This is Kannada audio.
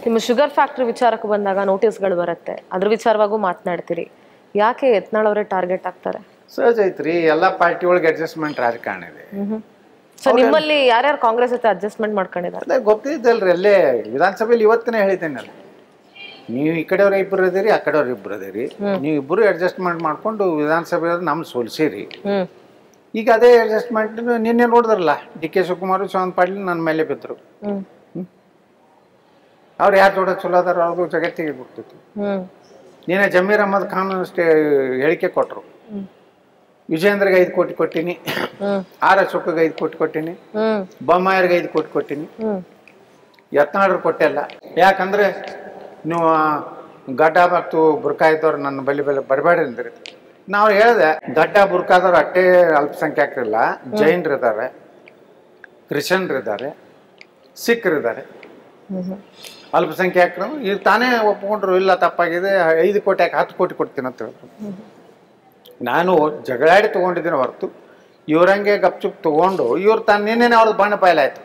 ನಿಮ್ಮ ಶುಗರ್ ಫ್ಯಾಕ್ಟ್ರಿ ವಿಚಾರಕ್ಕೆ ಬಂದಾಗ ನೋಟಿಸ್ಗಳು ಬರುತ್ತೆ ಅದ್ರ ವಿಚಾರವಾಗೂ ಮಾತನಾಡ್ತೀರಿ ಯಾಕೆ ಯತ್ನಾಳ್ ಅವರೇ ಟಾರ್ಗೆಟ್ ಆಗ್ತಾರೆ ಸಹಜ ಐತ್ರಿ ಎಲ್ಲ ಪಾರ್ಟಿ ಒಳಗೆ ಅಡ್ಜಸ್ಟ್ಮೆಂಟ್ ರಾಜಕಾರಣ ಇದೆ ಸೊ ನಿಮ್ಮಲ್ಲಿ ಯಾರ್ಯಾರು ಕಾಂಗ್ರೆಸ್ ಜೊತೆ ಅಡ್ಜಸ್ಟ್ಮೆಂಟ್ ಮಾಡ್ಕೊಂಡಿದ್ದಾರೆ ಅದೇ ಗೊತ್ತಿದ್ದಲ್ರಿ ಅಲ್ಲೇ ವಿಧಾನಸಭೆಯಲ್ಲಿ ಇವತ್ತಿನೇ ಹೇಳಿದ್ದೇನಲ್ಲ ನೀವು ಈ ಕಡೆಯವ್ರ ಇಬ್ಬರು ಇದೀರಿ ಆ ಕಡೆಯವ್ರ ಇಬ್ಬರು ಇದೀರಿ ನೀವು ಇಬ್ಬರು ಅಡ್ಜಸ್ಟ್ಮೆಂಟ್ ಮಾಡ್ಕೊಂಡು ವಿಧಾನಸಭೆ ನಮ್ಮ ಸೋಲ್ಸಿರಿ ಹ್ಮ್ ಈಗ ಅದೇ ಅಡ್ಜಸ್ಟ್ಮೆಂಟ್ ನಿನ್ನೆ ನೋಡಿದ್ರಲ್ಲ ಡಿ ಕೆ ಶಿವಕುಮಾರ್ ಶಿವನ್ ಪಾಟೀಲ್ ನನ್ನ ಮೇಲೆ ಬಿದ್ದರು ಹ್ಮ್ ಅವ್ರು ಯಾರು ಜೋಡ ಚಲೋ ಅದಾರ ಅವ್ರದ್ದು ಜಗತ್ತಿಗೆ ಬಿಡ್ತಿತ್ತು ಹ್ಮ್ ನೀನೇ ಜಮೀರ್ ಅಹಮದ್ ಖಾನ್ ಅಷ್ಟೇ ಹೇಳಿಕೆ ಕೊಟ್ಟರು ವಿಜೇಂದ್ರಗೆ ಐದು ಕೋಟಿ ಕೊಟ್ಟಿನಿ ಹ್ಮ್ ಆರ್ ಅಶೋಕಗೆ ಐದು ಕೋಟಿ ಕೊಟ್ಟಿನಿ ಹ್ಮ್ ಬೊಮ್ಮಾಯರ್ಗೆ ಐದು ಕೋಟಿ ಕೊಟ್ಟಿನಿ ಹ್ಮ್ ಯತ್ನಾಡ್ರು ಕೊಟ್ಟಿಲ್ಲ ಯಾಕಂದ್ರೆ ನೀವು ಆ ಗಡ್ಡ ಮತ್ತು ಬುರ್ಕಾ ಇದ್ದವ್ರು ನನ್ನ ಬಲಿ ಬಲಿ ಬರಬೇಡಿ ಅಂದ್ರಿ ನಾವು ಹೇಳಿದೆ ಗಡ್ಡ ಬುರ್ಕಾದವ್ರು ಅಟ್ಟೆ ಅಲ್ಪಸಂಖ್ಯಾತರಿಲ್ಲ ಜೈನರು ಇದ್ದಾರೆ ಕ್ರಿಶ್ಚಿಯನ್ರು ಇದ್ದಾರೆ ಸಿಖ್ರು ಇದ್ದಾರೆ ಹ್ಮ್ ಅಲ್ಪಸಂಖ್ಯಾತರು ಇದು ತಾನೇ ಒಪ್ಕೊಂಡ್ರು ಇಲ್ಲ ತಪ್ಪಾಗಿದೆ ಐದು ಕೋಟಿ ಯಾಕೆ ಹತ್ತು ಕೋಟಿ ಕೊಡ್ತೀನಿ ಅಂತ ಹೇಳಿದ್ರು ನಾನು ಜಗಳಾಡಿ ತೊಗೊಂಡಿದ್ದೀನಿ ಹೊರತು ಇವ್ರಂಗೆ ಗಪ್ಚುಪ್ ತೊಗೊಂಡು ಇವ್ರು ತಾನು ನಿನ್ನೆ ಅವ್ರದ್ದು ಬಣ್ಣ ಪಾಯಲಾಯ್ತು